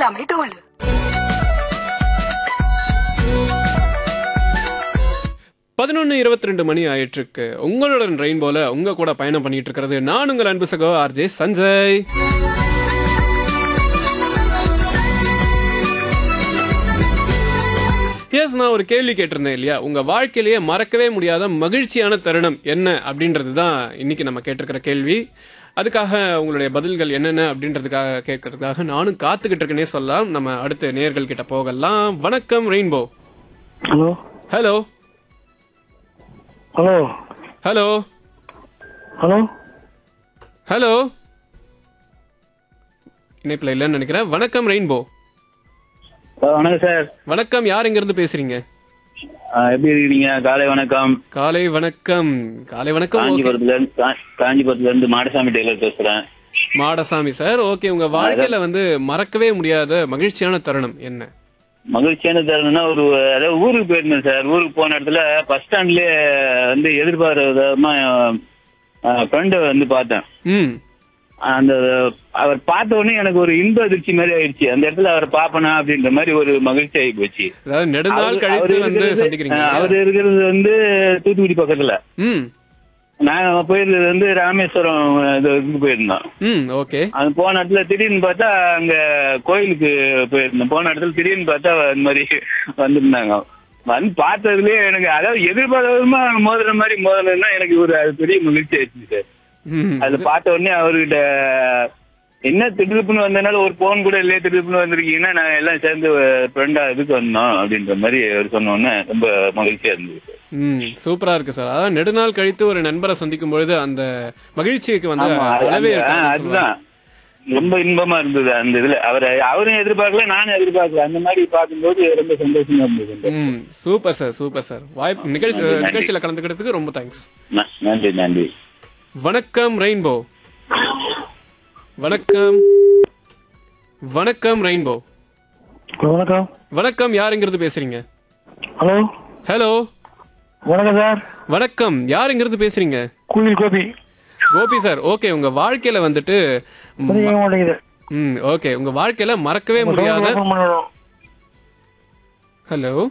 எல்லாமே தோல் பதினொன்று இருபத்தி ரெண்டு மணி ஆயிட்டிருக்கு உங்களுடன் ரெயின்போல உங்க கூட பயணம் பண்ணிட்டு இருக்கிறது நான் உங்கள் அன்பு சகோ ஆர்ஜே சஞ்சய் எஸ் நான் ஒரு கேள்வி கேட்டிருந்தேன் இல்லையா உங்க வாழ்க்கையிலேயே மறக்கவே முடியாத மகிழ்ச்சியான தருணம் என்ன அப்படின்றது தான் இன்னைக்கு நம்ம கேட்டிருக்கிற கேள்வி அதுக்காக உங்களுடைய பதில்கள் என்னென்ன அப்படின்றதுக்காக கேட்கறதுக்காக நானும் காத்துக்கிட்டு இருக்கேனே சொல்லலாம் நம்ம அடுத்த நேயர்கள் கிட்ட போகலாம் வணக்கம் rainbow hello hello hello hello hello hello இணைப்பில் இல்லைன்னு நினைக்கிறேன் வணக்கம் ரெயின்போ வணக்கம் சார் வணக்கம் யார் இருந்து பேசுறீங்க எப்படி இருக்கீங்க காலை வணக்கம் காலை வணக்கம் காலை வணக்கம் okay. காஞ்சிபுரத்துல இருந்து கா- காஞ்சிபுரத்துல இருந்து மாடசாமி டெய்லர் பேசுறேன் மாடசாமி சார் ஓகே உங்க வாழ்க்கையில வந்து மறக்கவே முடியாத மகிழ்ச்சியான தருணம் என்ன மகிழ்ச்சியான தருணம்னா ஒரு அதாவது ஊருக்கு போயிருந்தேன் சார் ஊருக்கு போன இடத்துல பஸ் ஸ்டாண்ட்லயே வந்து எதிர்பாராதமா ஃப்ரெண்டை வந்து பார்த்தேன் ம் அந்த அவர் பார்த்த உடனே எனக்கு ஒரு இன்ப அதிர்ச்சி மாதிரி ஆயிடுச்சு அந்த இடத்துல அவரை பாப்பனா அப்படின்ற மாதிரி ஒரு மகிழ்ச்சி ஆகி போச்சு அதாவது நெடுநாள் அவரு- கழித்து அவரு வந்து இருக்கிறது- சந்திக்கிறீங்க ஆ, இல்லையா? அவரு இருக்கிறது வந்து தூத்துக்குடி பக்கத்துல ம் நாங்க போயிருந்தது வந்து ராமேஸ்வரம் இது- இதுக்கு போயிருந்தோம் ம் ஓகே அது போன இடத்துல திடீர்னு பார்த்தா அங்க கோயிலுக்கு போயிருந்தோம் போன இடத்துல திடீர்னு பார்த்தா இந்த மாதிரி வந்திருந்தாங்க வந்து பார்த்ததுலயே எனக்கு அதாவது எதிர்பாராதமா மோதுற மாதிரி மோதலன்னா எனக்கு ஒரு அது பெரிய மகிழ்ச்சி ஆயிடுச்சு சார் ம் அது பார்த்த உடனே அவர்கிட்ட என்ன திடுப்புன்னு வந்தனால ஒரு போன் கூட இல்லையே திடுப்புன்னு வந்திருக்கீங்கன்னா நான் எல்லாம் சேர்ந்து ஃப்ரெண்டா இதுக்கு வந்தோம் அப்படின்ற மாதிரி அவர் சொன்ன உடனே ரொம்ப மகிழ்ச்சியா இருந்தது சார் ம் சூப்பரா இருக்கு சார் அதாவது நெடுநாள் கழித்து ஒரு நண்பரை சந்திக்கும் பொழுது அந்த மகிழ்ச்சிக்கு வந்து ஆமா அது- அளவே அந்த- ஆ, இருக்காதுன்னு அதுதான் ரொம்ப இன்பமா இருந்தது அந்த இதுல அவரை அவரும் எதிர்பார்க்கல நானும் எதிர்பார்க்கல அந்த மாதிரி பார்க்கும்போது ரொம்ப சந்தோஷமா இருந்தது ம் சூப்பர் சார் சூப்பர் சார் வாய்ப்பு நிகழ்ச்சி நன்றி, நன்றி. நிகழ்ச்சியில கலந்துக்கிறதுக்கு ரொம்ப தேங்க்ஸ் ந- நன்றி நன்றி வணக்கம் ரெயின்போ வணக்கம் வணக்கம் ரெயின்போ ஹலோ வணக்கம் வணக்கம் யாருங்கிறது பேசுறீங்க ஹலோ ஹலோ வணக்கம் சார் வணக்கம் யாருங்கிறது பேசுறீங்க குயில் கோபி கோபி சார் ஓகே உங்க வாழ்க்கையில வந்துட்டு ம், சரி கேட்க மாட்டேங்குது ம் ஓகே உங்க வாழ்க்கையில மறக்கவே முடியாத ஃபோன் பண்ணணும் ஹலோ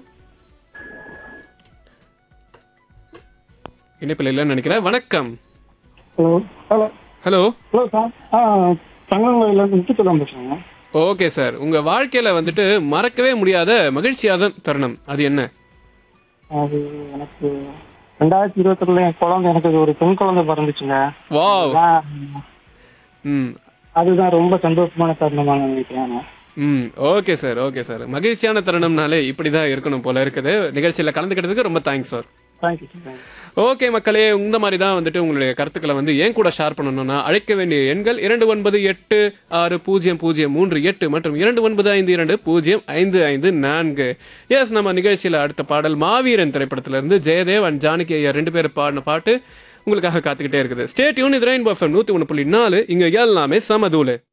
இணைப்பில் இல்லைன்னு நினைக்கிறேன் வணக்கம் hello hello hello hello sir ஆ தங்கங்கோயில இருந்து முத்துச்சலம் பேசுறேங்க ஓகே சார் உங்க வாழ்க்கையில வந்துட்டு மறக்கவே முடியாத மகிழ்ச்சியான தருணம் அது என்ன அது எனக்கு ரெண்டாயிரத்தி இருபத்தி என் குழந்தை எனக்கு ஒரு பெண் குழந்தை பிறந்துச்சுங்க வாவ் நான் ம் அதுதான் ரொம்ப சந்தோஷமான தருணமா நான் நினைக்கிறேன் நான். ம் ஓகே சார் ஓகே சார் மகிழ்ச்சியான தருணம்னாலே இப்படிதான் இருக்கணும் போல இருக்குது நிகழ்ச்சியில கலந்துக்கிட்டதுக்கு ரொம்ப thanks sir thank you sir thank you okay மக்களே இந்த மாதிரி தான் வந்துட்டு உங்களுடைய கருத்துக்களை வந்து ஏன் கூட ஷேர் பண்ணணும்னா அழைக்க வேண்டிய எண்கள் இரண்டு ஒன்பது எட்டு ஆறு பூஜ்ஜியம் பூஜ்ஜியம் மூன்று எட்டு மற்றும் இரண்டு ஒன்பது ஐந்து இரண்டு பூஜ்ஜியம் ஐந்து ஐந்து நான்கு எஸ் நம்ம நிகழ்ச்சியில அடுத்த பாடல் மாவீரன் திரைப்படத்திலிருந்து ஜெயதேவ் அண்ட் ஜானகி ஐயா ரெண்டு பேர் பாடின பாட்டு உங்களுக்காக காத்துக்கிட்டே இருக்குது ஸ்டேட் யூன் இது ரெயின்போ எஃப்எம் நூத்தி ஒன்று புள்ளி நாலு இங்க எல்லாமே சமதூலு